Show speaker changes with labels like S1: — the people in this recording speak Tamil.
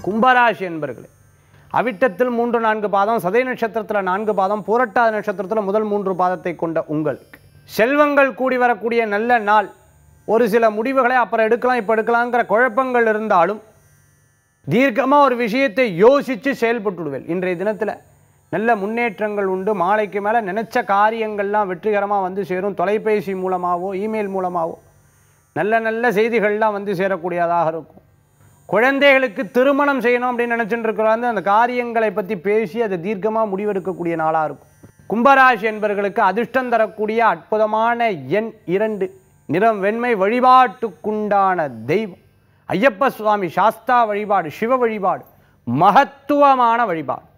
S1: கும்பராசி என்பர்களே அவிட்டத்தில் மூன்று நான்கு பாதம் சதய நட்சத்திரத்தில் நான்கு பாதம் பூரட்டாத நட்சத்திரத்தில் முதல் மூன்று பாதத்தை கொண்ட உங்களுக்கு செல்வங்கள் கூடி வரக்கூடிய நல்ல நாள் ஒரு சில முடிவுகளை அப்புறம் எடுக்கலாம் இப்போ எடுக்கலாங்கிற குழப்பங்கள் இருந்தாலும் தீர்க்கமாக ஒரு விஷயத்தை யோசித்து செயல்பட்டுடுவேன் இன்றைய தினத்தில் நல்ல முன்னேற்றங்கள் உண்டு மாலைக்கு மேலே நினச்ச காரியங்கள்லாம் வெற்றிகரமாக வந்து சேரும் தொலைபேசி மூலமாகவோ இமெயில் மூலமாகவோ நல்ல நல்ல செய்திகள்லாம் வந்து சேரக்கூடியதாக இருக்கும் குழந்தைகளுக்கு திருமணம் செய்யணும் அப்படின்னு நினச்சிட்டு இருக்கிறாங்க அந்த காரியங்களை பற்றி பேசி அதை தீர்க்கமாக முடிவெடுக்கக்கூடிய நாளாக இருக்கும் கும்பராசி என்பவர்களுக்கு அதிர்ஷ்டம் தரக்கூடிய அற்புதமான எண் இரண்டு நிறம் வெண்மை வழிபாட்டுக்குண்டான தெய்வம் ஐயப்ப சுவாமி சாஸ்தா வழிபாடு சிவ வழிபாடு மகத்துவமான வழிபாடு